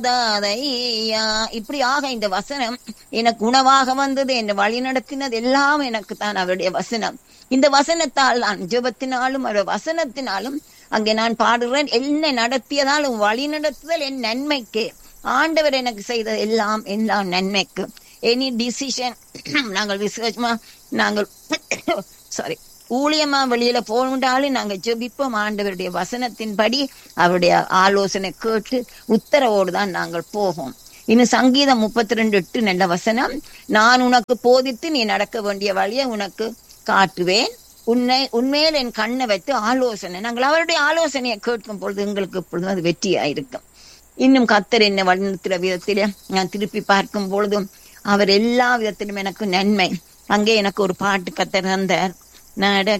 தாதையா இப்படியாக இந்த வசனம் எனக்கு உணவாக வந்தது என்னை வழி நடத்தினது எல்லாம் எனக்கு தான் அவருடைய வசனம் இந்த வசனத்தால் நான் ஜெபத்தினாலும் அவருடைய வசனத்தினாலும் அங்கே நான் பாடுகிறேன் என்ன நடத்தியதாலும் வழி நடத்துதல் என் நன்மைக்கு ஆண்டவர் எனக்கு செய்தது எல்லாம் எல்லாம் நன்மைக்கு எனி டிசிஷன் நாங்கள் விசேஷமா நாங்கள் சாரி ஊழியமா வெளியில போகணுன்றாலும் நாங்க ஜெபிப்போம் ஆண்டவருடைய வசனத்தின்படி அவருடைய ஆலோசனை கேட்டு உத்தரவோடு தான் நாங்கள் போவோம் இன்னும் சங்கீதம் முப்பத்தி ரெண்டு எட்டு நல்ல வசனம் நான் உனக்கு போதித்து நீ நடக்க வேண்டிய வழியை உனக்கு காட்டுவேன் உன்னை உண்மையில் என் கண்ணை வைத்து ஆலோசனை நாங்கள் அவருடைய ஆலோசனையை கேட்கும் பொழுது எங்களுக்கு எப்பொழுதும் அது வெற்றியாயிருக்கும் இன்னும் கத்தர் என்ன வழிநடத்துகிற விதத்திலே நான் திருப்பி பார்க்கும் பொழுதும் அவர் எல்லா விதத்திலும் எனக்கு நன்மை அங்கே எனக்கு ஒரு பாட்டு கத்தர் தந்தார் நடக்க